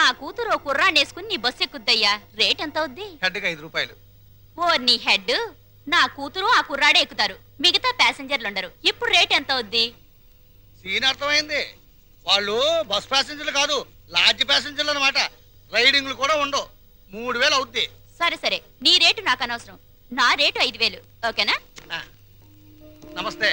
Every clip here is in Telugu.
కూతురు ఓ కుర్రాన్ని వేసుకుని నీ బస్సు ఎక్కుద్దయ్యా రేట్ ఎంత అవుద్ది హెడ్కి ఐదు రూపాయలు ఓ నీ హెడ్ నా కూతురు ఆ కుర్రాడే ఎక్కుతారు మిగతా ప్యాసింజర్లు ఉండరు ఇప్పుడు రేట్ ఎంత అవుద్ది సీన్ అర్థమైంది వాళ్ళు బస్ ప్యాసింజర్లు కాదు లాడ్జ్ ప్యాసింజర్లు అనమాట రైడింగ్లు కూడా ఉండవు మూడు వేలు అవుద్ది సరే సరే నీ రేటు నాకు అనవసరం నా రేటు ఐదు వేలు ఓకేనా ఆ, నమస్తే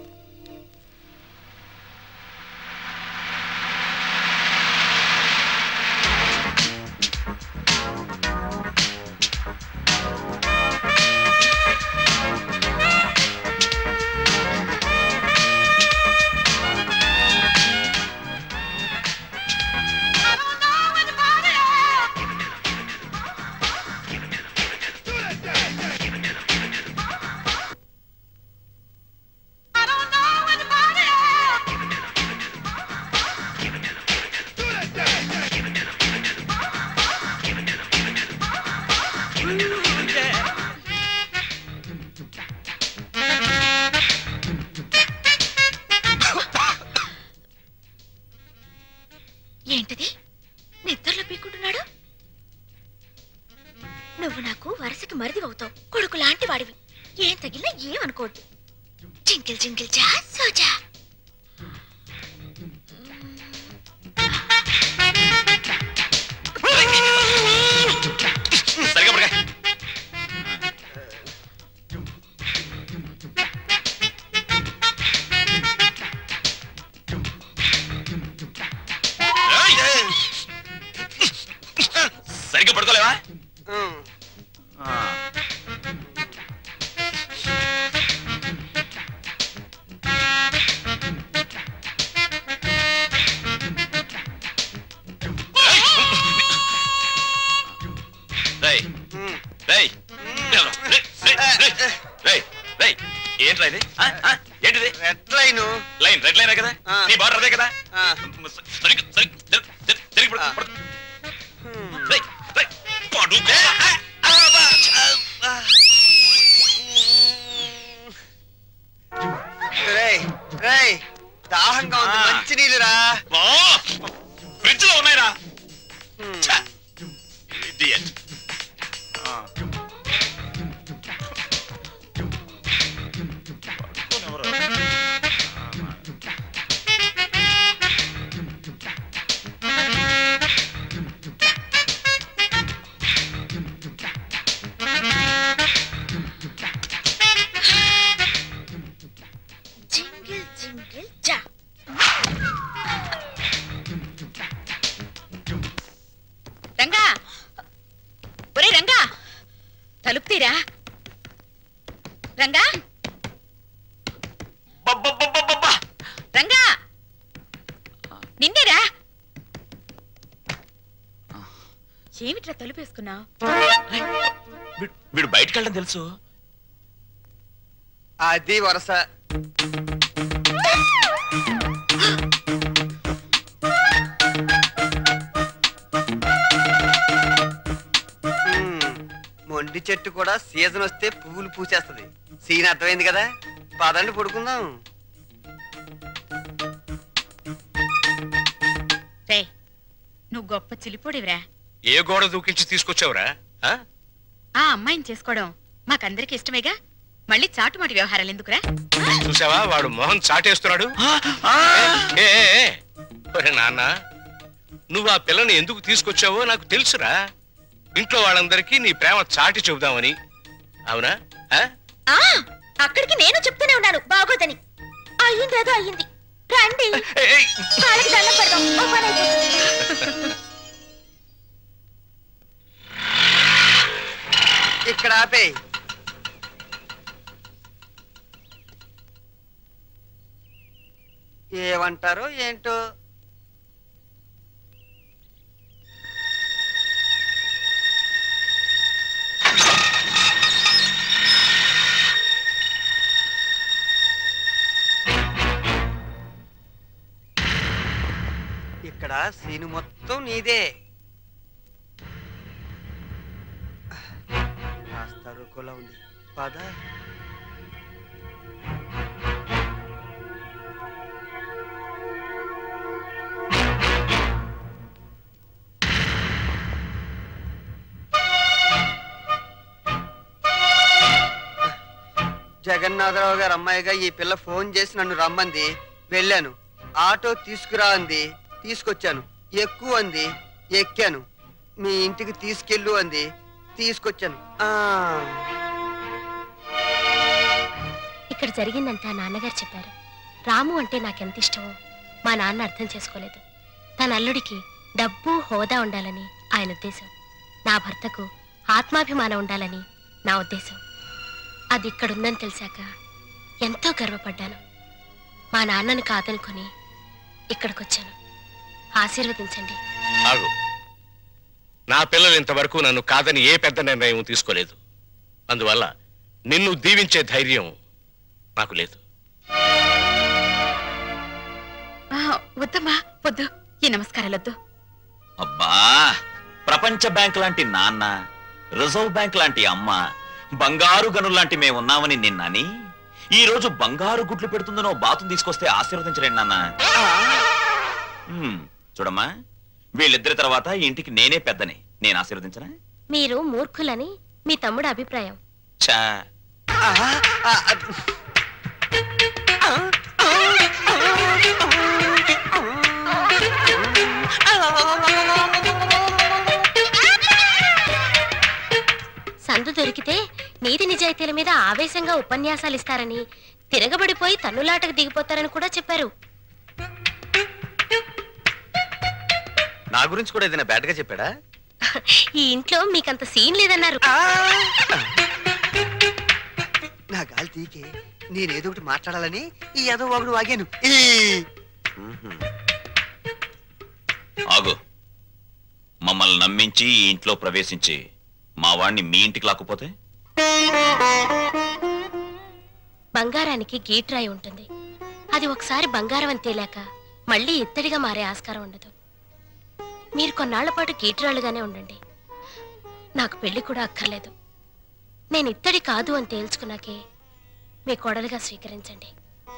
ఏంటిది నిద్రలో పీక్కుంటున్నాడు నువ్వు నాకు వరుసకి మరిది అవుతావు కొడుకు లాంటి వాడివి ఏం తగిలినా ఏమనుకోవద్దు జింకిల్ జింకిల్ జా సోజా సరిగా పడగా సరిగ్గా పడుకోలేవా ఆ. రేయ్ రేయ్ ఎవరు? రేయ్, రేయ్, రేయ్, రేయ్, రేయ్, ఏంట్రా ఇది ఆ, ఆ, ఏంటిది red line line red line కదా ఆ. నీ బార్డర్ అదే కదా ఆ. సరిగ్గా సరిగ్గా జరి- జరి- జరిగి పడుకో, ఆ. పడుకో. రేయ్, రేయ్, పడుకో. రేయ్ రేయ్ దాహంగా ఉంది ఆ. మంచి నీళ్ళురా వా, ఫ్రిడ్జ్ లో ఉన్నాయిరా ఛ, idiot. ఆ. పడుకోనివ్వరు. జింగిల్ జింగిల్ జా రంగా ఒరే రంగా తలుపు తీరా రంగా బబ్బబ్బబ్బబ్బబ్బా. రంగా నిన్నేరా ఏమిట్రా తలుపేసుకున్నావు వీడు- వీడు బయటకు వెళ్ళడం తెలుసు అది వరస మ్మ్. మొండి చెట్టు కూడా సీజన్ వస్తే పువ్వులు పూసేస్తది సీన్ అర్థమైంది కదా పదండి పడుకుందాం రే నువ్వు గొప్ప చిలిపోడివిరా ఏ గోడ దూకించి తీసుకొచ్చావురా ఆ? ఆ అమ్మాయిని చేసుకోవడం మాకందరికి ఇష్టమేగా మళ్ళీ చాటుమాటి వ్యవహారాలు ఎందుకురా చూసావా వాడు మొహం చాటేస్తున్నాడు ఏ, ఏ, ఏ. ఒరే నాన్న నువ్వు ఆ పిల్లని ఎందుకు తీసుకొచ్చావో నాకు తెలుసురా ఇంట్లో వాళ్ళందరికీ నీ ప్రేమ చాటి చెబుదామని అవునా ఆ? ఆ అక్కడికి నేను చెప్తూనే ఉన్నాను బాగోదని అయ్యింది ఏదో అయ్యింది రండి ఏయ్, ఏయ్. కాళ్ళకి దండం పెడదాం ఓ పని అయిపోతుంది. ఇక్కడ ఆపే ఏమంటారో ఏంటో ఇక్కడ సీను మొత్తం నీదే కాస్త రుకులా ఉంది పద జగన్నాథరావు గారు అమ్మాయిగా ఈ పిల్ల ఫోన్ చేసి నన్ను రమ్మంది వెళ్ళాను ఆటో తీసుకురా అంది తీసుకొచ్చాను ఎక్కువ అంది ఎక్కాను మీ ఇంటికి తీసుకెళ్ళు అంది తీసుకొచ్చాను ఆ, ఇక్కడ జరిగిందంతా నాన్నగారు చెప్పారు రాము అంటే నాకెంత ఇష్టమో మా నాన్న అర్థం చేసుకోలేదు తన అల్లుడికి డబ్బు హోదా ఉండాలని ఆయన ఉద్దేశం నా భర్తకు ఆత్మాభిమానం ఉండాలని నా ఉద్దేశం అది ఇక్కడుందని తెలిసాక ఎంతో గర్వపడ్డాను మా నాన్నను కాదనుకొని ఇక్కడికొచ్చాను ఆశీర్వదించండి ఆగు నా పిల్లలు ఇంతవరకు నన్ను కాదని ఏ పెద్ద నిర్ణయం తీసుకోలేదు అందువల్ల నిన్ను దీవించే ధైర్యం నాకు లేదు వద్దమ్మా వద్దు ఈ నమస్కారాలొద్దు అబ్బా ప్రపంచ బ్యాంక్ లాంటి నాన్న రిజర్వ్ బ్యాంక్ లాంటి అమ్మ బంగారు గనులు లాంటి మేము ఉన్నామని నిన్నని ఈ రోజు బంగారు గుడ్లు పెడుతుందనో బాతును తీసుకొస్తే ఆశీర్వదించలేండి నాన్న హ్మ్, చూడమ్మా వీళ్ళిద్దరి తర్వాత ఈ ఇంటికి నేనే పెద్దని నేను ఆశీర్వదించనా మీరు మూర్ఖులని మీ తమ్ముడు అభిప్రాయం చా ఆ, ఆ, ఆ. సందు దొరికితే నీతి నిజాయితీల మీద ఆవేశంగా ఉపన్యాసాలు ఇస్తారని తిరగబడిపోయి తన్నులాటకు దిగిపోతారని కూడా చెప్పారు నా గురించి కూడా ఏదైనా బ్యాడ్ గా చెప్పాడా ఈ ఇంట్లో మీకంత సీన్ లేదన్నారు నా గాలి తీకే నేనేదో ఒకటి మాట్లాడాలని ఈ ఏదో ఒకడు వాగాను ఈ. ఆగు మమ్మల్ని నమ్మించి ఈ ఇంట్లో ప్రవేశించి మా వాణ్ణి మీ ఇంటికి లాక్కుపోతే బంగారానికి గీట్రాయి ఉంటుంది అది ఒకసారి బంగారం అని తేలాక మళ్ళీ ఇత్తడిగా మారే ఆస్కారం ఉండదు మీరు కొన్నాళ్ల పాటు గీట్రాళ్ళుగానే ఉండండి నాకు పెళ్లి కూడా అక్కర్లేదు నేను ఇత్తడి కాదు అని తేల్చుకున్నాకే మీ కోడలుగా స్వీకరించండి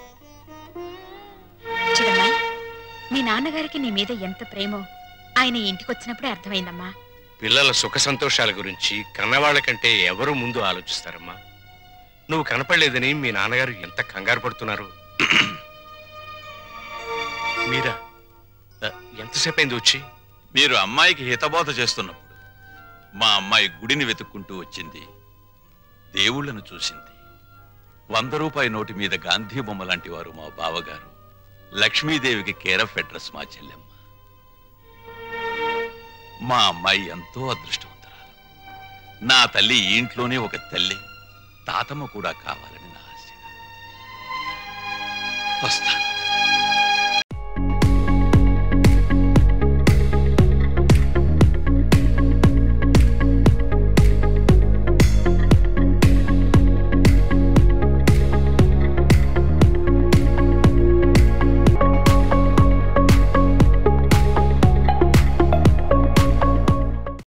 చూడమ్మాయి మీ నాన్నగారికి నీ మీద ఎంత ప్రేమో ఆయన ఈ ఇంటికి వచ్చినప్పుడే అర్థమైందమ్మా పిల్లల సుఖ సంతోషాల గురించి కన్నవాళ్ళ కంటే ఎవరు ముందు ఆలోచిస్తారమ్మా నువ్వు కనపడలేదని మీ నాన్నగారు ఎంత కంగారు పడుతున్నారు మీరా ఆ, ఎంతసేపు అయింది వచ్చి మీరు అమ్మాయికి హితబోధ చేస్తున్నప్పుడు మా అమ్మాయి గుడిని వెతుక్కుంటూ వచ్చింది దేవుళ్ళను చూసింది వంద రూపాయి నోటి మీద గాంధీ బొమ్మ లాంటి వారు మా బావగారు లక్ష్మీదేవికి కేరఫ్ అడ్రస్ మా చెల్లెమ్మ మా అమ్మాయి ఎంతో అదృష్టవంతరాలు నా తల్లి ఈ ఇంట్లోనే ఒక తల్లి తాతమ్మ కూడా కావాలని నా ఆశ వస్తాను